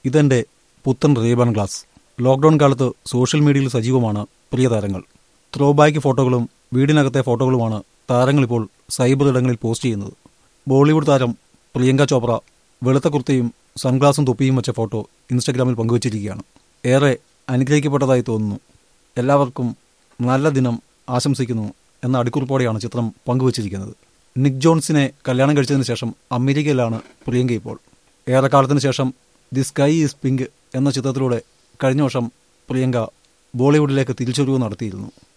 ഇതെന്റെ പുത്തൻ Ray Ban glass lockdown കാലത്ത് സോഷ്യൽ മീഡിയയിൽ സജീവമാണ് പ്രിയ താരങ്ങൾ ത്രോ ബാക്ക് ഫോട്ടോകളും വീടിനകത്തെ ഫോട്ടോകളുമാണ് താരങ്ങൾ ഇപ്പോൾ സൈബർ ഇടങ്ങളിൽ പോസ്റ്റ് ചെയ്യുന്നത് ബോളിവുഡ് താരം പ്രിയങ്ക ചോപ്ര വെളുത്ത കുർത്തയും സൺഗ്ലാസും തൊപ്പിയും വെച്ച ഫോട്ടോ ഇൻസ്റ്റഗ്രാമിൽ പങ്കുവച്ചിരിക്കുകയാണ് ഏറെ അനുഗ്രഹിക്കപ്പെട്ടതായി തോന്നുന്നു എല്ലാവർക്കും നല്ല ദിനം ആശംസിക്കുന്നു എന്ന അടിക്കുറിപ്പോടെയാണ് ചിത്രം പങ്കുവച്ചിരിക്കുന്നത് നിക് ജോൺസിനെ കല്യാണം കഴിച്ചതിന് ശേഷം അമേരിക്കയിലാണ് പ്രിയങ്ക ഇപ്പോൾ ഏറെക്കാലത്തിന് ശേഷം ദി സ്കൈ ഈസ് പിങ്ക് എന്ന ചിത്രത്തിലൂടെ കഴിഞ്ഞ വർഷം പ്രിയങ്ക ബോളിവുഡിലേക്ക് തിരിച്ചുവരവ് നടത്തിയിരുന്നു